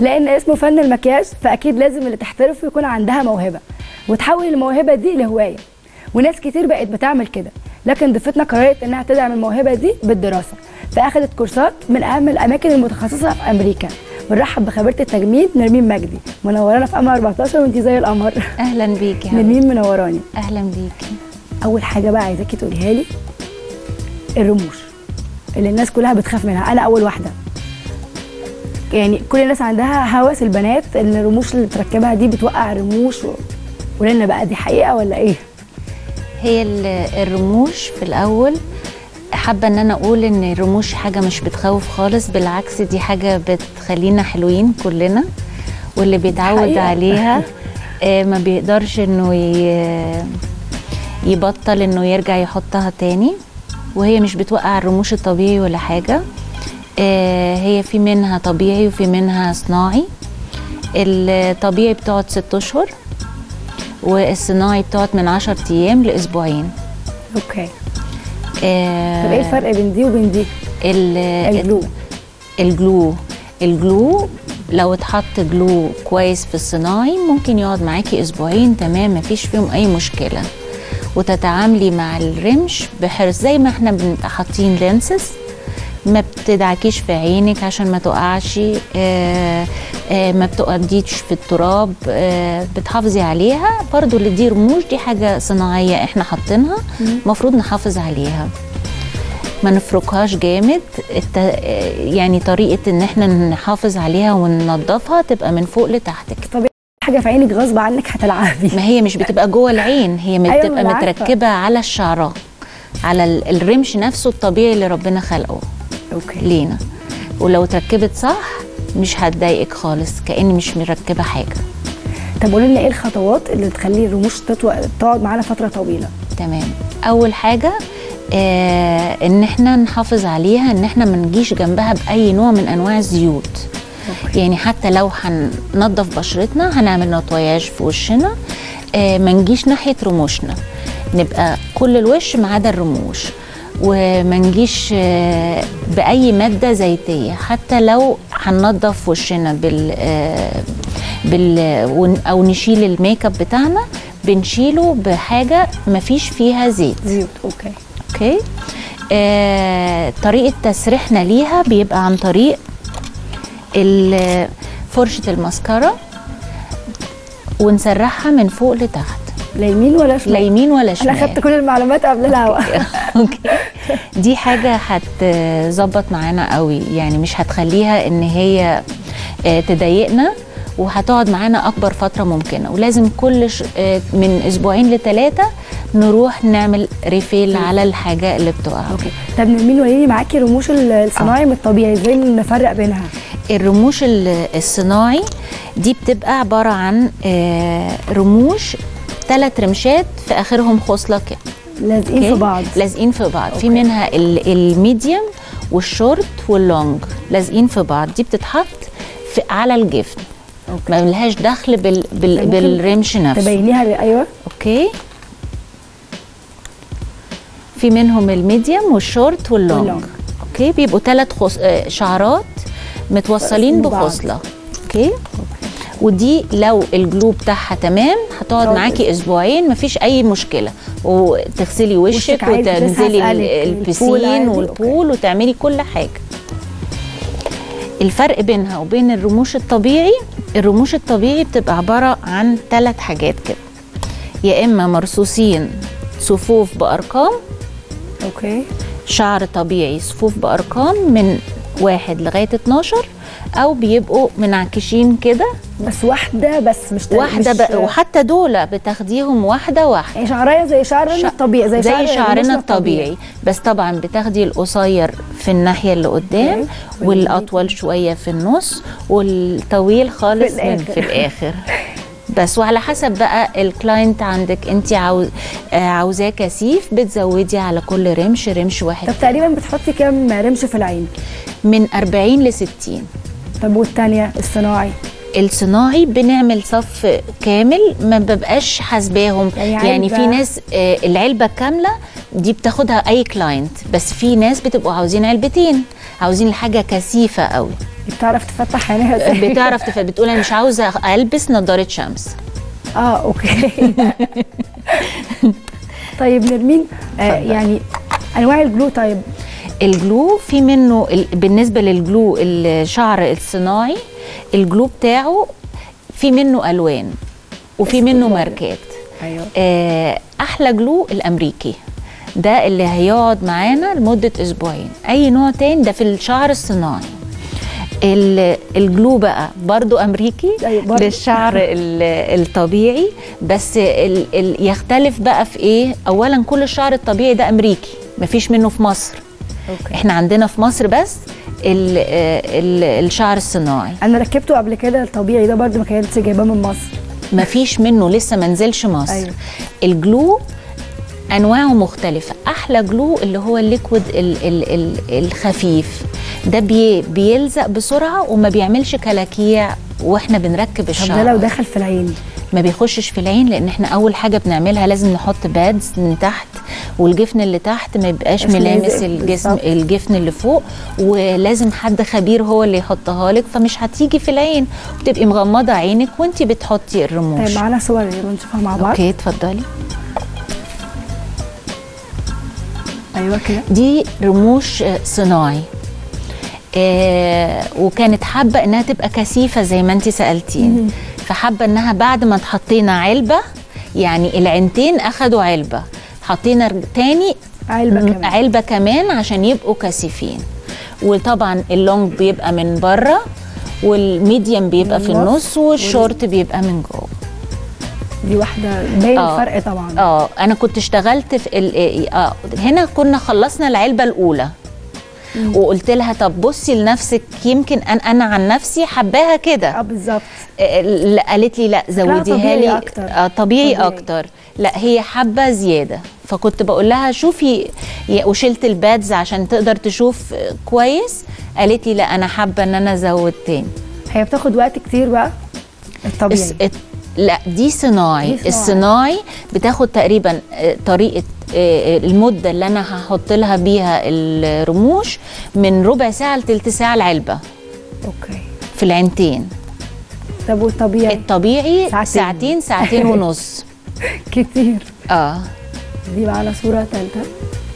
لان اسمه فن المكياج فاكيد لازم اللي تحترفه يكون عندها موهبه وتحول الموهبه دي لهوايه وناس كتير بقت بتعمل كده لكن ضيفتنا قررت انها تدعم الموهبه دي بالدراسه فاخدت كورسات من اهم الاماكن المتخصصه في امريكا بنرحب بخبيره التجميل نرمين مجدي منورانا في قمر 14 وانت زي القمر اهلا بيكي يا حبيبتي. نرمين منوراني اهلا بيكي اول حاجه بقى عايزاكي تقوليها لي الرموش اللي الناس كلها بتخاف منها انا اول واحده يعني كل الناس عندها هوس البنات ان الرموش اللي بتركبها دي بتوقع الرموش و... ولنا بقى دي حقيقه ولا ايه هي ال- الرموش في الاول حابه ان انا اقول ان الرموش حاجه مش بتخوف خالص بالعكس دي حاجه بتخلينا حلوين كلنا واللي بيتعود حقيقة. عليها آه، ما بيقدرش انه ي- يبطل انه يرجع يحطها تاني وهي مش بتوقع الرموش الطبيعي ولا حاجه آه، هي في منها طبيعي وفي منها صناعي الطبيعي بتقعد ست اشهر والصناعي بتقعد من 10 ايام لاسبوعين اوكي آه، طب ايه الفرق بين دي وبين دي ال- الجلو الجلو الجلو لو اتحط جلو كويس في الصناعي ممكن يقعد معاكي اسبوعين تمام مفيش فيهم اي مشكله وتتعاملي مع الرمش بحرص زي ما احنا بنبقى حاطين لينسز ما بتدعكيش في عينك عشان ما تقعش آه آه ما بتقعديش في التراب آه بتحافظي عليها برضو اللي دي رموش دي حاجه صناعيه احنا حاطينها المفروض نحافظ عليها ما نفركهاش جامد الت... يعني طريقه ان احنا نحافظ عليها وننضفها تبقى من فوق لتحت كده. طب حاجه في عينك غصب عنك هتلعبي ما هي مش بتبقى جوه العين هي أيوة، بتبقى أنا عارفة. متركبه على الشعره على ال- الرمش نفسه الطبيعي اللي ربنا خلقه اوكي لينا ولو اتركبت صح مش هتضايقك خالص كأني مش مركبه حاجه طب قولي لنا ايه الخطوات اللي تخلي الرموش تطو... تقعد معانا فتره طويله تمام اول حاجه آه ان احنا نحافظ عليها ان احنا ما نجيش جنبها باي نوع من انواع الزيوت أوكي. يعني حتى لو هننضف بشرتنا هنعمل نطوياج في وشنا آه ما نجيش ناحيه رموشنا نبقى كل الوش ما عدا الرموش وما نجيش آه، باي ماده زيتيه حتى لو هننضف وشنا بال آه، بال ون- او نشيل الميك اب بتاعنا بنشيله بحاجه ما فيش فيها زيت زيوت اوكي اوكي آه، طريقه تسريحنا ليها بيبقى عن طريق ال- فرشه الماسكارا ونسرحها من فوق لتحت لا يمين ولا لا شمال يمين ولا شمال انا خدت كل المعلومات قبل الهوا اوكي دي حاجه هتظبط معانا قوي يعني مش هتخليها ان هي آه، تضايقنا وهتقعد معانا اكبر فتره ممكنه ولازم كل ش... آه، من اسبوعين لثلاثه نروح نعمل ريفيل على الحاجه اللي بتقع اوكي طب نرمين قولي لي معاكي رموش ال- الصناعي من الطبيعي ازاي نفرق بينها الرموش ال- الصناعي دي بتبقى عباره عن آه، رموش ثلاث رمشات في اخرهم خصله كده لازقين في أوكي؟ بعض لازقين في بعض في أوكي. منها ال- الميديوم والشورت واللونج لازقين في بعض دي بتتحط في على الجفن أوكي. ما لهاش دخل بال بال ممكن بالرمش نفسه تبينيها ل- ايوه اوكي في منهم الميديوم والشورت واللونج واللونج. اوكي بيبقوا ثلاث خص... آه، شعرات متوصلين ببعض. بخصله اوكي ودي لو الجلو بتاعها تمام هتقعد تقعد معاكي اسبوعين مفيش اي مشكله وتغسلي وشك, وشك عادي، لسه وتنزلي هسألك، ال- البول عادي، البسين أوكي. والبول وتعملي كل حاجه الفرق بينها وبين الرموش الطبيعي الرموش الطبيعي بتبقى عباره عن ثلاث حاجات كده يا اما مرصوصين صفوف بارقام اوكي شعر طبيعي صفوف بارقام من واحد لغايه 12 او بيبقوا منعكشين كده بس واحده بس مش واحده مش ب... وحتى دول بتاخديهم واحده واحده يعني شعريه زي شعرنا شع- الطبيعي زي, زي شعر شعرنا رموشنا الطبيعي بس طبعا بتاخدي القصير في الناحيه اللي قدام أوكي. والاطول شويه في النص والطويل خالص في من الآخر. في الاخر بس وعلى حسب بقى الكلاينت عندك انت عاوز آه، عاوزاه كثيف بتزودي على كل رمش رمش واحد طب تقريبا بتحطي كام رمش في العين من 40 ل 60 طب والثانيه الصناعي الصناعي بنعمل صف كامل ما ببقاش حاسباهم يعني يعني, يعني علبة. في ناس آه، العلبه كامله دي بتاخدها اي كلاينت بس في ناس بتبقوا عاوزين علبتين عاوزين الحاجه كثيفه قوي بتعرف تفتح عينيها ازاي بتعرف تف... بتقول انا مش عاوزه البس نظاره شمس اه اوكي طيب نرمين آه يعني انواع الجلو طيب الجلو في منه ال... بالنسبه للجلو الشعر الصناعي الجلو بتاعه في منه الوان وفي منه ماركات ايوه آه، احلى جلو الامريكي ده اللي هيقعد معانا لمده اسبوعين اي نوع تاني ده في الشعر الصناعي ال- الجلو بقى برضو امريكي أيوة برضو. للشعر ال- الطبيعي بس ال ال يختلف بقى في ايه اولا كل الشعر الطبيعي ده امريكي مفيش منه في مصر اوكي احنا عندنا في مصر بس ال ال الشعر الصناعي انا ركبته قبل كده الطبيعي ده برضو ما كانتش جايباه من مصر مفيش منه لسه ما نزلش مصر أيوة. أيوة. الجلو انواعه مختلفه احلى جلو اللي هو الليكويد ال ال ال الخفيف ده بي بيلزق بسرعه وما بيعملش كلاكيع واحنا بنركب طب ده الشعر لو دخل في العين ما بيخشش في العين لان احنا اول حاجه بنعملها لازم نحط بادز من تحت والجفن اللي تحت ما يبقاش مش ملامس لازق الجسم بالظبط. الجفن اللي فوق ولازم حد خبير هو اللي يحطها لك فمش هتيجي في العين وتبقي مغمضه عينك وانت بتحطي الرموش طيب معانا صور يلا نشوفها مع بعض اوكي اتفضلي ايوه كده دي رموش آه، صناعي آه وكانت حابه انها تبقى كثيفه زي ما انت سالتيني فحابه انها بعد ما حطينا علبه يعني العينتين اخدوا علبه حطينا ر- تاني علبه م- كمان علبه كمان عشان يبقوا كثيفين وطبعا اللونج بيبقى من بره والميديم بيبقى في النص النص والشورت بيبقى من جوه دي واحده باين آه. الفرق طبعا اه انا كنت اشتغلت في ال... آه هنا كنا خلصنا العلبه الاولى وقلت لها طب بصي لنفسك يمكن انا انا عن نفسي حباها كده اه بالظبط آه، لا، قالت لي لا زوديها طبيعي لي أكتر. آه طبيعي, طبيعي. اكتر لا هي حبه زياده فكنت بقول لها شوفي يا- وشلت البادز عشان تقدر تشوف آه، كويس قالت لي لا انا حابه ان انا ازود تاني هي بتاخد وقت كتير بقى الطبيعي الس- الت- لا دي صناعي. دي صناعي. الصناعي بتاخد تقريبا آه، طريقه آه، المده اللي انا هحط لها بيها الرموش من ربع ساعه لتلت ساعه العلبه اوكي في العينتين طب والطبيعي الطبيعي ساعتين. ساعتين ساعتين ونص كتير اه دي معانا صوره ثالثه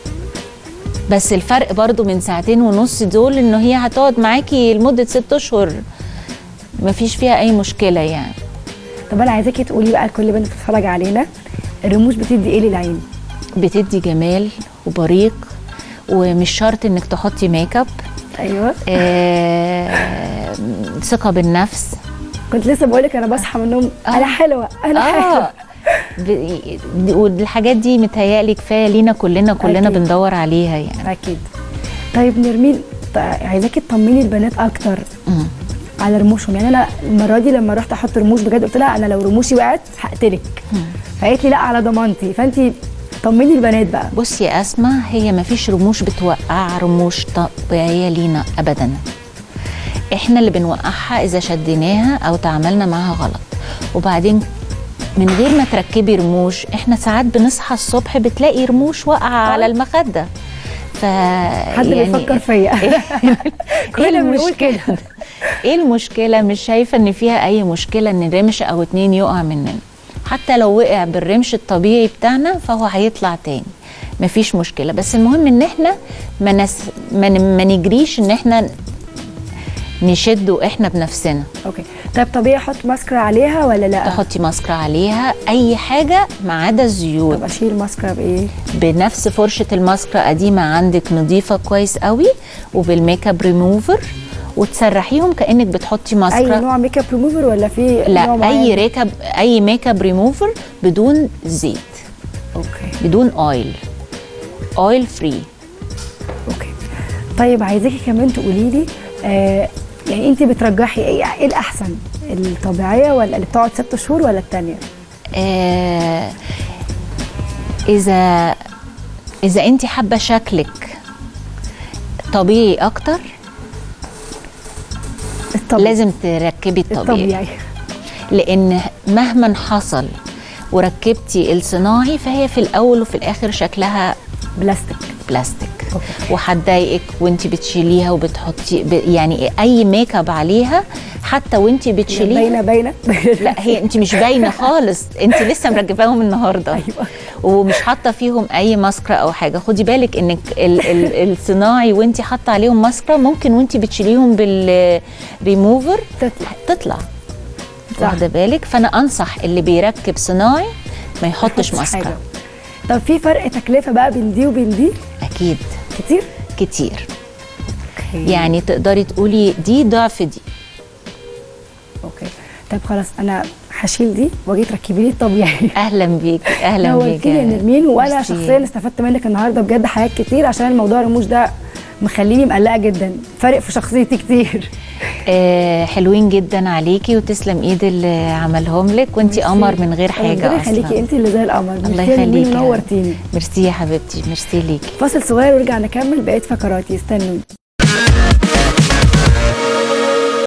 بس الفرق برضو من ساعتين ونص دول ان هي هتقعد معاكي لمده ست اشهر مفيش فيها اي مشكله يعني طب انا عايزاكي تقولي بقى لكل بنت بتتفرج علينا الرموش بتدي ايه للعين بتدي جمال وبريق ومش شرط انك تحطي ميك اب ايوه آه، ثقة بالنفس كنت لسه بقول لك انا بصحى من النوم انا حلوه انا حلوه اه ب- والحاجات دي متهيألي كفايه لينا كلنا كلنا أكيد. بندور عليها يعني اكيد طيب نرمين ط- عايزاكي تطمني البنات اكتر مم. على رموشهم يعني انا المره دي لما رحت احط رموش بجد قلت لها انا لو رموشي وقعت هقتلك فقالت لي لا على ضمانتي فانت طمني البنات بقى بصي يا اسماء هي ما فيش رموش بتوقع رموش طبيعيه لينا ابدا احنا اللي بنوقعها اذا شديناها او تعاملنا معاها غلط وبعدين من غير ما تركبي رموش احنا ساعات بنصحى الصبح بتلاقي رموش واقعه على المخده ف حد بيفكر فيا كلنا بنقول كده ايه المشكله مش شايفه ان فيها اي مشكله ان رمش او اتنين يقع مننا حتى لو وقع بالرمش الطبيعي بتاعنا فهو هيطلع تاني مفيش مشكله بس المهم ان احنا ما, نس... ما, ن... ما نجريش ان احنا نشده احنا بنفسنا اوكي طيب طبيعي احط ماسكرا عليها ولا لا تحطي ماسكرا عليها اي حاجه ما عدا الزيوت طب اشيل ماسكرا بايه بنفس فرشه الماسكرا قديمه عندك نظيفه كويس قوي وبالميك اب ريموفر وتسرحيهم كانك بتحطي اي ماسكرا نوع ميك اب ريموفر ولا في نوع لا اي معين؟ ريكب اي ميك اب ريموفر بدون زيت اوكي بدون اويل اويل فري اوكي طيب عايزاكي كمان تقولي لي آه يعني انت بترجحي ايه ايه الاحسن الطبيعيه ولا اللي بتقعد ست شهور ولا الثانيه آه اذا اذا انت حابه شكلك طبيعي اكتر الطبيعي لازم تركبي الطبيعي, الطبيعي لان مهما حصل وركبتي الصناعي فهي في الاول وفي الاخر شكلها بلاستيك بلاستيك وهتضايقك وانت بتشيليها وبتحطي ب- يعني اي ميك اب عليها حتى وانت بتشيليها باينه باينه لا هي انت مش باينه خالص انت لسه مركباهم النهارده أيوة. ومش حاطه فيهم اي ماسكرا او حاجه خدي بالك انك ال ال الصناعي وانت حاطه عليهم ماسكرا ممكن وانت بتشيليهم بالريموفر تطلع تطلع صح. واخده بالك فانا انصح اللي بيركب صناعي ما يحطش حاجة. ماسكرا طب في فرق تكلفه بقى بين دي وبين دي اكيد كتير كتير يعني تقدري تقولي دي ضعف دي اوكي طب خلاص انا هشيل دي واجي تركبي لي الطبيعي اهلا بيك اهلا بيك نورتيني يا يا نرمين وانا ميرسي. شخصيا استفدت منك النهارده بجد حاجات كتير عشان الموضوع الرموش ده مخليني مقلقه جدا فارق في شخصيتي كتير آه حلوين جدا عليكي وتسلم ايد اللي عملهم لك وانتي قمر من غير حاجه ربنا اصلا يخليكي انت اللي زي القمر الله ميرسي يا نرمين يخليكي يا ونورتيني ميرسي يا حبيبتي ميرسي ليكي فاصل صغير ونرجع نكمل بقيه فقراتي استنوني